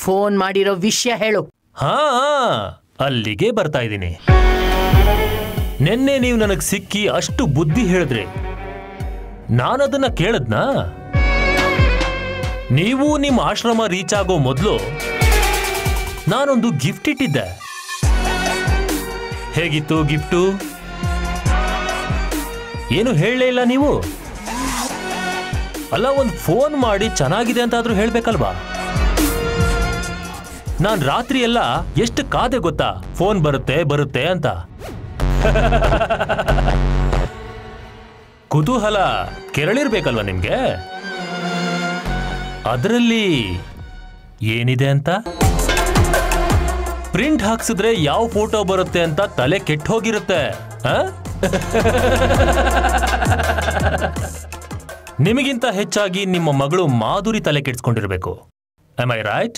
Phone ಮಾಡಿರೋ ವಿಷಯ ಹೇಳು ಹಾ ಅಲ್ಲಿಗೆ ಬರ್ತಾ ಇದ್ದೀನಿ ನಿನ್ನೆ ನೀವು ನನಗೆ ಸಿಕ್ಕಿ ಅಷ್ಟು ಬುದ್ಧಿ ಹೇಳಿದ್ರಿ ನಾನದನ್ನ ಕೇಳದ್ನಾ ನೀವು ನಿಮ್ಮ ಆಶ್ರಮ ರೀಚ್ ಆಗೋ ಮೊದಲು ನಾನೊಂದು ಗಿಫ್ಟ್ ಇಟ್ಟಿದ್ದೆ ಹೇಗಿತ್ತು ಗಿಫ್ಟು ಏನು ಹೇಳಲೇ ಇಲ್ಲ ನೀವು ಅಲ್ಲ ಒಂದು ಫೋನ್ ಮಾಡಿ ಚೆನ್ನಾಗಿದೆ ಅಂತಾದ್ರೂ ಹೇಳ್ಬೇಕಲ್ವಾ ನಾನ್ ರಾತ್ರಿ ಎಲ್ಲ ಎಷ್ಟು ಕಾದೆ ಗೊತ್ತಾ ಫೋನ್ ಬರುತ್ತೆ ಬರುತ್ತೆ ಅಂತ ಕುತೂಹಲ ಕೆರಳಿರ್ಬೇಕಲ್ವಾ ನಿಮ್ಗೆ ಅದರಲ್ಲಿ ಏನಿದೆ ಅಂತ ಪ್ರಿಂಟ್ ಹಾಕ್ಸಿದ್ರೆ ಯಾವ ಫೋಟೋ ಬರುತ್ತೆ ಅಂತ ತಲೆ ಕೆಟ್ಟ ಹೋಗಿರುತ್ತೆ ಆ? ನಿಮಗಿಂತ ಹೆಚ್ಚಾಗಿ ನಿಮ್ಮ ಮಗಳು ಮಾಧುರಿ ತಲೆ ಕೆಡ್ಸ್ಕೊಂಡಿರ್ಬೇಕು ಐ ರೈಟ್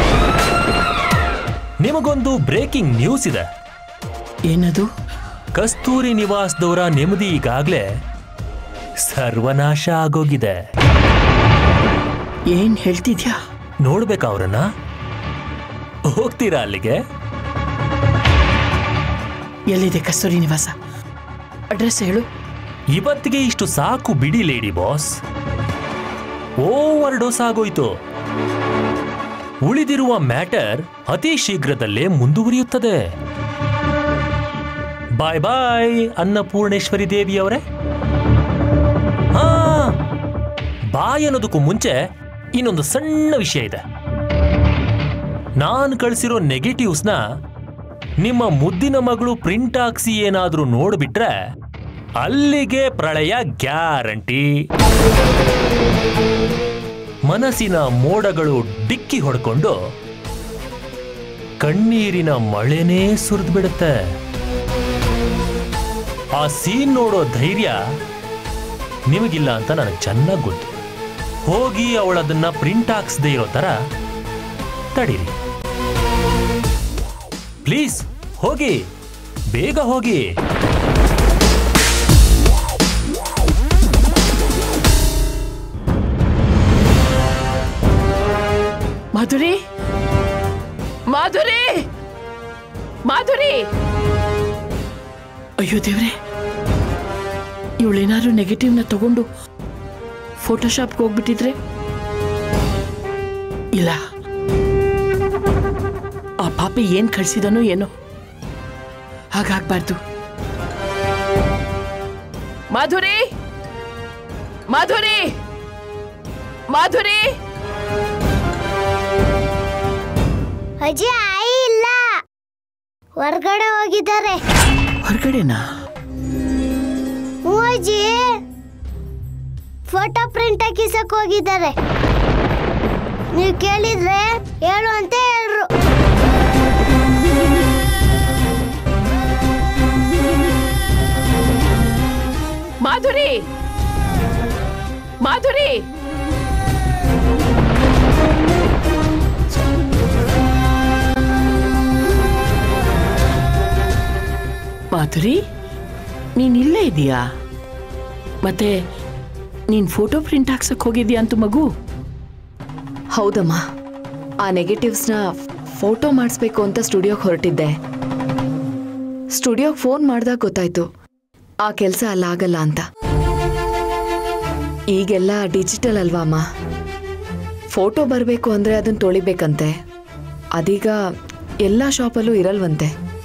ನಿಮಗೊಂದು ಬ್ರೇಕಿಂಗ್ ನ್ಯೂಸ್ ಇದೆ ಏನದು ಕಸ್ತೂರಿ ನಿವಾಸದವರ ನೆಮ್ಮದಿ ಈಗಾಗ್ಲೇ ಸರ್ವನಾಶ ಆಗೋಗಿದೆ ಏನ್ ಹೇಳ್ತಿದ್ಯಾ ನೋಡ್ಬೇಕಾ ಅವ್ರನ್ನ ಹೋಗ್ತೀರಾ ಅಲ್ಲಿಗೆ ಎಲ್ಲಿದೆ ಕಸ್ತೂರಿ ನಿವಾಸ ಅಡ್ರೆಸ್ ಹೇಳು ಇವತ್ತಿಗೆ ಇಷ್ಟು ಸಾಕು ಬಿಡಿ ಲೇಡಿ ಬಾಸ್ ಓವರ್ ಡೋಸ್ ಆಗೋಯ್ತು ಉಳಿದಿರುವ ಮ್ಯಾಟರ್ ಅತಿ ಶೀಘ್ರದಲ್ಲೇ ಮುಂದುವರಿಯುತ್ತದೆ ಬಾಯ್ ಬಾಯ್ ಅನ್ನಪೂರ್ಣೇಶ್ವರಿ ದೇವಿ ಅವರೇ ಹಾ ಬಾಯ್ ಅನ್ನೋದಕ್ಕೂ ಮುಂಚೆ ಇನ್ನೊಂದು ಸಣ್ಣ ವಿಷಯ ಇದೆ ನಾನು ಕಳಿಸಿರೋ ನೆಗೆಟಿವ್ಸ್ನ ನಿಮ್ಮ ಮುದ್ದಿನ ಮಗಳು ಪ್ರಿಂಟ್ ಹಾಕ್ಸಿ ಏನಾದ್ರೂ ನೋಡ್ಬಿಟ್ರೆ ಅಲ್ಲಿಗೆ ಪ್ರಳಯ ಗ್ಯಾರಂಟಿ ಮನಸ್ಸಿನ ಮೋಡಗಳು ಡಿಕ್ಕಿ ಹೊಡ್ಕೊಂಡು ಕಣ್ಣೀರಿನ ಮಳೆನೇ ಸುರಿದು ಬಿಡುತ್ತೆ ಆ ಸೀನ್ ನೋಡೋ ಧೈರ್ಯ ನಿಮಗಿಲ್ಲ ಅಂತ ನನಗೆ ಚೆನ್ನಾಗಿ ಗೊತ್ತು ಹೋಗಿ ಅವಳದನ್ನ ಪ್ರಿಂಟ್ ಹಾಕ್ಸದೇ ಇರೋ ತರ ತಡೀರಿ ಪ್ಲೀಸ್ ಹೋಗಿ ಬೇಗ ಹೋಗಿ ಮಾಧುರಿ ಮಾಧುರಿ ಮಾಧುರಿ ಅಯ್ಯೋ ದೇವ್ರೆ ಇವಳೇನಾದ್ರೂ ನೆಗೆಟಿವ್ನ ತಗೊಂಡು ಫೋಟೋಶಾಪ್ಗೆ ಹೋಗ್ಬಿಟ್ಟಿದ್ರೆ ಇಲ್ಲ ಆ ಪಾಪಿ ಏನ್ ಕಳ್ಸಿದನೋ ಏನೋ ಹಾಗಾಗ್ಬಾರ್ದು ಮಾಧುರಿ ಮಾಧುರಿ ಮಾಧುರಿ ಅಜ್ಜಿ ಆಯಿ ಇಲ್ಲ ಹೊರ್ಗಡೆ ಹೋಗಿದ್ದಾರೆ ಹೊರಗಡೆನಾ ಹ್ಞೂ ಅಜ್ಜಿ ಫೋಟೋ ಪ್ರಿಂಟ್ ಹಾಕಿಸಕ್ ಹೋಗಿದ್ದಾರೆ ನೀವು ಕೇಳಿದ್ರೆ ಹೇಳು ಅಂತ ಹೇಳ್ರು ಮಾಧುರಿ ಮಾಧುರಿ ಮಾಧುರಿ ನೀನ್ ಇಲ್ಲೇ ಇದೀಯಾ ಮತ್ತೆ ನೀನ್ ಫೋಟೋ ಪ್ರಿಂಟ್ ಹಾಕ್ಸಕ್ ಹೋಗಿದ್ಯಾ ಅಂತ ಮಗು ಹೌದಮ್ಮ ಆ ನೆಗೆಟಿವ್ಸ್ನ ಫೋಟೋ ಮಾಡಿಸ್ಬೇಕು ಅಂತ ಸ್ಟುಡಿಯೋಗೆ ಹೊರಟಿದ್ದೆ ಸ್ಟುಡಿಯೋಗೆ ಫೋನ್ ಮಾಡ್ದಾಗ ಗೊತ್ತಾಯ್ತು ಆ ಕೆಲಸ ಅಲ್ಲಾಗಲ್ಲ ಅಂತ ಈಗೆಲ್ಲ ಡಿಜಿಟಲ್ ಅಲ್ವಾ ಅಮ್ಮ ಫೋಟೋ ಬರಬೇಕು ಅಂದರೆ ಅದನ್ನು ತೊಳಿಬೇಕಂತೆ ಅದೀಗ ಎಲ್ಲ ಶಾಪಲ್ಲೂ ಇರಲ್ವಂತೆ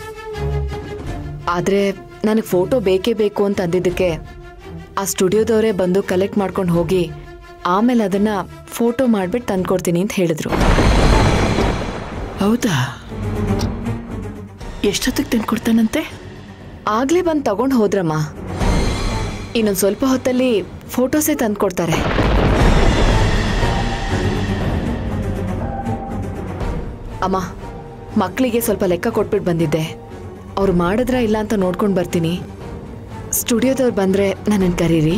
ಆದರೆ ನನಗೆ ಫೋಟೋ ಬೇಕೇ ಬೇಕು ಅಂತ ಅಂದಿದ್ದಕ್ಕೆ ಆ ಸ್ಟುಡಿಯೋದವರೇ ಬಂದು ಕಲೆಕ್ಟ್ ಮಾಡ್ಕೊಂಡು ಹೋಗಿ ಆಮೇಲೆ ಅದನ್ನ ಫೋಟೋ ಮಾಡ್ಬಿಟ್ಟು ತಂದ್ಕೊಡ್ತೀನಿ ಅಂತ ಹೇಳಿದ್ರು ಹೌದಾ ಎಷ್ಟೊತ್ತಿಗೆ ತಂದ್ಕೊಡ್ತಾನಂತೆ ಆಗ್ಲೇ ಬಂದು ತಗೊಂಡು ಹೋದ್ರಮ್ಮ ಇನ್ನೊಂದು ಸ್ವಲ್ಪ ಹೊತ್ತಲ್ಲಿ ಫೋಟೋಸೇ ತಂದ್ಕೊಡ್ತಾರೆ ಅಮ್ಮ ಮಕ್ಕಳಿಗೆ ಸ್ವಲ್ಪ ಲೆಕ್ಕ ಕೊಟ್ಬಿಟ್ಟು ಬಂದಿದ್ದೆ ಅವ್ರು ಮಾಡಿದ್ರಾ ಇಲ್ಲ ಅಂತ ನೋಡ್ಕೊಂಡು ಬರ್ತೀನಿ ಸ್ಟುಡಿಯೋದವ್ರು ಬಂದರೆ ನನ್ನನ್ನು ಕರೀರಿ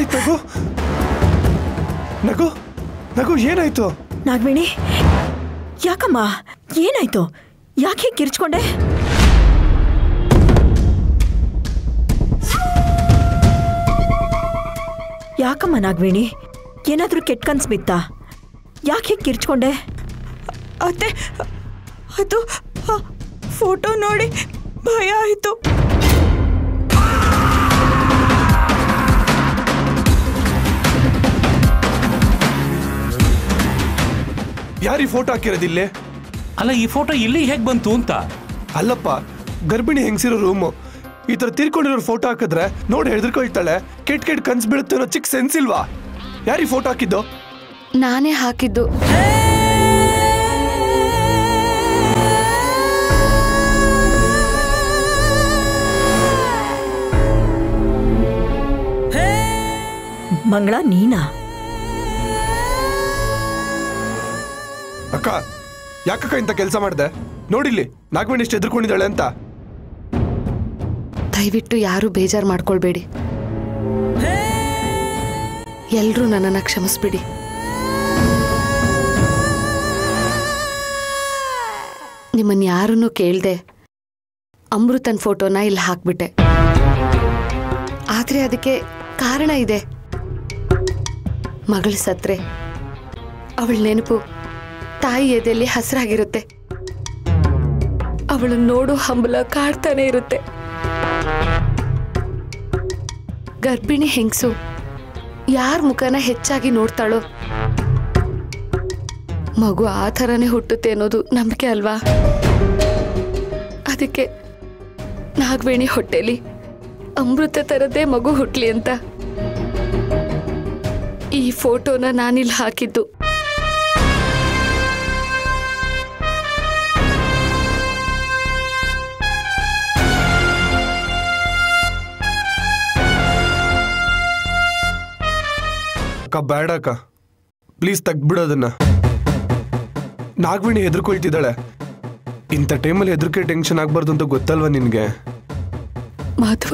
ಏನಾಯ್ತು ನಗು ನಗು ನಗು ಏನಾಯ್ತು ನಾಗವೇಣಿ ಯಾಕಮ್ಮ ಏನಾಯ್ತು ಯಾಕೆ ಹೀಗ್ ಕಿರ್ಚ್ಕೊಂಡೆ ಯಾಕಮ್ಮ ನಾಗವೇಣಿ ಏನಾದ್ರೂ ಕೆಟ್ಟ ಕನ್ಸ್ ಬಿತ್ತಾ ಯಾಕೆ ಹೀಗ್ ಕಿರ್ಚ್ಕೊಂಡೆ ಅತ್ತೆ ಅದು ಫೋಟೋ ನೋಡಿ ಭಯ ಆಯಿತು ಯಾರೀ ಫೋಟೋ ಹಾಕಿರೋದಿಲ್ಲೇ ಅಲ್ಲ ಈ ಫೋಟೋ ಇಲ್ಲಿ ಹೇಗೆ ಬಂತು ಅಂತ ಅಲ್ಲಪ್ಪ ಗರ್ಭಿಣಿ ಹೆಂಗಸಿರೋ ರೂಮು ಈ ತರ ತೀರ್ಕೊಂಡಿರೋ ಫೋಟೋ ಹಾಕಿದ್ರೆ ನೋಡಿ ಹೆದರ್ಕೊಳ್ತಾಳೆ ಕೆಟ್ಟ ಕೆಟ್ಟ ಕನ್ಸ್ ಬೀಳುತ್ತೆ ಅನ್ನೋ ಚಿಕ್ಕ ಸೆನ್ಸ್ ಇಲ್ವಾ ಯಾರೀ ಫೋಟೋ ಹಾಕಿದ್ದು ನಾನೇ ಹಾಕಿದ್ದು ಮಂಗಳ ನೀನಾ ಅಕ್ಕ ಯಾಕಕ್ಕ ಇಂಥ ಕೆಲಸ ಮಾಡಿದೆ ನೋಡಿಲ್ಲಿ ನಾಗಮಣಿ ಎಷ್ಟು ಎದ್ರುಕೊಂಡಿದ್ದಾಳೆ ಅಂತ ದಯವಿಟ್ಟು ಯಾರು ಬೇಜಾರು ಮಾಡ್ಕೊಳ್ಬೇಡಿ ಎಲ್ರೂ ನನ್ನನ್ನು ಕ್ಷಮಿಸ್ಬಿಡಿ ನಿಮ್ಮನ್ನು ಯಾರನ್ನೂ ಕೇಳ್ದೆ ಅಮೃತನ್ ಫೋಟೋನ ಇಲ್ಲಿ ಹಾಕ್ಬಿಟ್ಟೆ ಆದರೆ ಅದಕ್ಕೆ ಕಾರಣ ಇದೆ ಮಗಳು ಸತ್ರೆ ಅವಳ ನೆನಪು ತಾಯಿ ಎದೆಯಲ್ಲಿ ಹಸಿರಾಗಿರುತ್ತೆ ಅವಳನ್ನ ನೋಡು ಹಂಬಲ ಕಾಡ್ತಾನೆ ಇರುತ್ತೆ ಗರ್ಭಿಣಿ ಹೆಂಗಸು ಯಾರ ಮುಖನ ಹೆಚ್ಚಾಗಿ ನೋಡ್ತಾಳೋ ಮಗು ಆ ಥರನೇ ಹುಟ್ಟುತ್ತೆ ಅನ್ನೋದು ನಂಬಿಕೆ ಅಲ್ವಾ ಅದಕ್ಕೆ ನಾಗವೇಣಿ ಹೊಟ್ಟೆಲಿ ಅಮೃತ ಥರದ್ದೇ ಮಗು ಹುಟ್ಲಿ ಅಂತ ಈ ಫೋಟೋನ ನಾನಿಲ್ಲಿ ಹಾಕಿದ್ದು ಅಕ್ಕ ಬೇಡ ಅಕ್ಕ ಪ್ಲೀಸ್ ತೆಗ್ದ್ಬಿಡು ಅದನ್ನ ನಾಗವೇಣಿ ಹೆದರ್ಕೊಳ್ತಿದ್ದಾಳೆ ಇಂಥ ಟೈಮಲ್ಲಿ ಹೆದರಿಕೆ ಟೆನ್ಷನ್ ಆಗ್ಬಾರ್ದು ಅಂತ ಗೊತ್ತಲ್ವಾ ನಿನ್ಗೆ ಮಾಧವ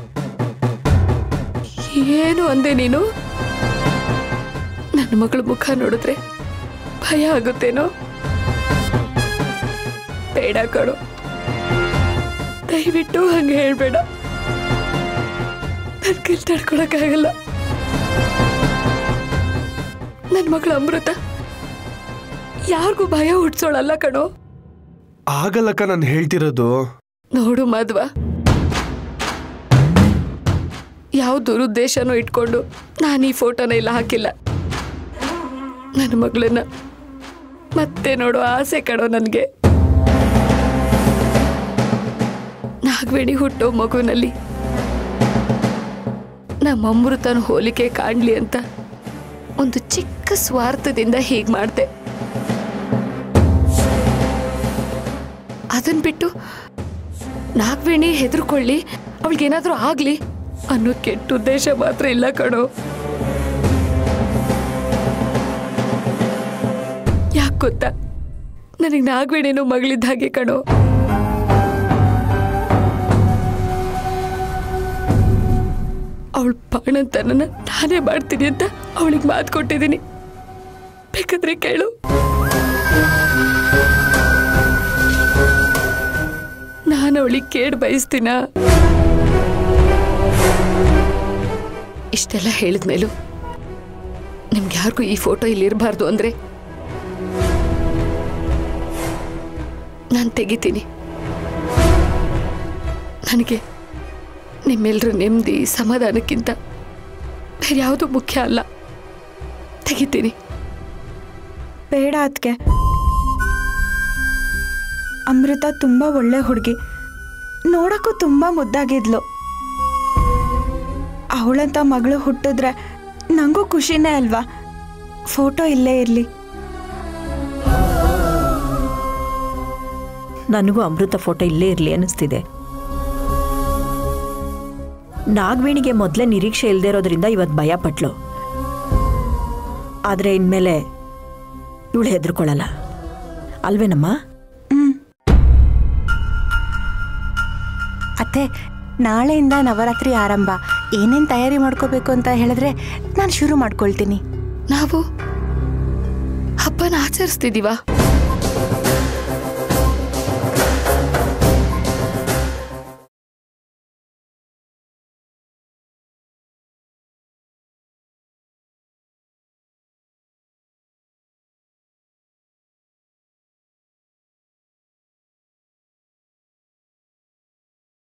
ಏನು ಅಂದೆ ನೀನು ನನ್ನ ಮಗಳ ಮುಖ ನೋಡಿದ್ರೆ ಭಯ ಆಗುತ್ತೇನೋ ಬೇಡ ಕಣೋ ದಯವಿಟ್ಟು ಹಂಗೆ ಹೇಳ್ಬೇಡ ನನ್ನ ಕೈಲಿ ತಡ್ಕೊಳಕ್ಕಾಗಲ್ಲ ನನ್ನ ಮಗಳು ಅಮೃತ ಯಾರಿಗೂ ಭಯ ಹುಟ್ಸೋಳಲ್ಲ ಕಣೋ ಆಗಲ್ಲಕ್ಕ ನಾನು ಹೇಳ್ತಿರೋದು ನೋಡು ಮಾಧವ ಯಾವ ದುರುದ್ದೇಶನೂ ಇಟ್ಕೊಂಡು ನಾನು ಈ ಫೋಟೋನ ಇಲ್ಲ ಹಾಕಿಲ್ಲ ನನ್ನ ಮಗಳನ್ನ ಮತ್ತೆ ನೋಡೋ ಆಸೆ ಕಣೋ ನನಗೆ ನಾಗವೇಣಿ ಹುಟ್ಟೋ ಮಗುನಲ್ಲಿ ನಮ್ಮ ಅಮೃತನ ಹೋಲಿಕೆ ಕಾಣ್ಲಿ ಅಂತ ಒಂದು ಚಿಕ್ಕ ಸ್ವಾರ್ಥದಿಂದ ಹೀಗೆ ಮಾಡ್ದೆ ಅದನ್ ಬಿಟ್ಟು ನಾಗವೇಣಿ ಹೆದರ್ಕೊಳ್ಳಿ ಅವಳಿಗೇನಾದ್ರೂ ಆಗ್ಲಿ ಅನ್ನೋ ಕೆಟ್ಟ ಉದ್ದೇಶ ಮಾತ್ರ ಇಲ್ಲ ಕಣೋ ಯಾಕೆ ಗೊತ್ತಾ ನನಗೆ ನಾಗವೇಣಿನೂ ಮಗಳಿದ್ದ ಹಾಗೆ ಕಣೋ ಅವಳ ಬಾಣಂತನನ್ನ ನಾನೇ ಮಾಡ್ತೀನಿ ಅಂತ ಅವಳಿಗೆ ಮಾತು ಕೊಟ್ಟಿದ್ದೀನಿ ಬೇಕಾದ್ರೆ ಕೇಳು ನಾನು ಅವಳಿಗೆ ಕೇಡ್ ಬಯಸ್ತೀನ ಇಷ್ಟೆಲ್ಲ ಹೇಳಿದ್ಮೇಲೂ ನಿಮ್ಗೆ ಯಾರಿಗೂ ಈ ಫೋಟೋ ಇಲ್ಲಿ ಇರಬಾರ್ದು ಅಂದ್ರೆ ನಾನು ತೆಗಿತೀನಿ ನನಗೆ ನಿಮ್ಮೆಲ್ಲರ ನೆಮ್ಮದಿ ಸಮಾಧಾನಕ್ಕಿಂತ ಬೇರೆ ಯಾವುದು ಮುಖ್ಯ ಅಲ್ಲ ತೆಗಿತೀನಿ ಬೇಡ ಅದಕ್ಕೆ ಅಮೃತ ತುಂಬ ಒಳ್ಳೆ ಹುಡುಗಿ ನೋಡಕ್ಕೂ ತುಂಬ ಮುದ್ದಾಗಿದ್ಲು ಅವಳಂತ ಮಗಳು ಹುಟ್ಟಿದ್ರೆ ನನಗೂ ಖುಷಿನೇ ಅಲ್ವಾ ಫೋಟೋ ಇಲ್ಲೇ ಇರಲಿ ನನಗೂ ಅಮೃತ ಫೋಟೋ ಇಲ್ಲೇ ಇರಲಿ ಅನ್ನಿಸ್ತಿದೆ ನಾಗವೇಣಿಗೆ ಮೊದಲೇ ನಿರೀಕ್ಷೆ ಇಲ್ಲದೆ ಇರೋದ್ರಿಂದ ಇವತ್ತು ಭಯ ಪಟ್ಲು ಆದರೆ ಇನ್ಮೇಲೆ ಇವಳು ಹೆದರ್ಕೊಳ್ಳಲ್ಲ ಅಲ್ವೇನಮ್ಮ ಅತ್ತೆ ನಾಳೆಯಿಂದ ನವರಾತ್ರಿ ಆರಂಭ ಏನೇನು ತಯಾರಿ ಮಾಡ್ಕೋಬೇಕು ಅಂತ ಹೇಳಿದ್ರೆ ನಾನು ಶುರು ಮಾಡ್ಕೊಳ್ತೀನಿ ನಾವು ಹಬ್ಬನ ಆಚರಿಸ್ತಿದೀವ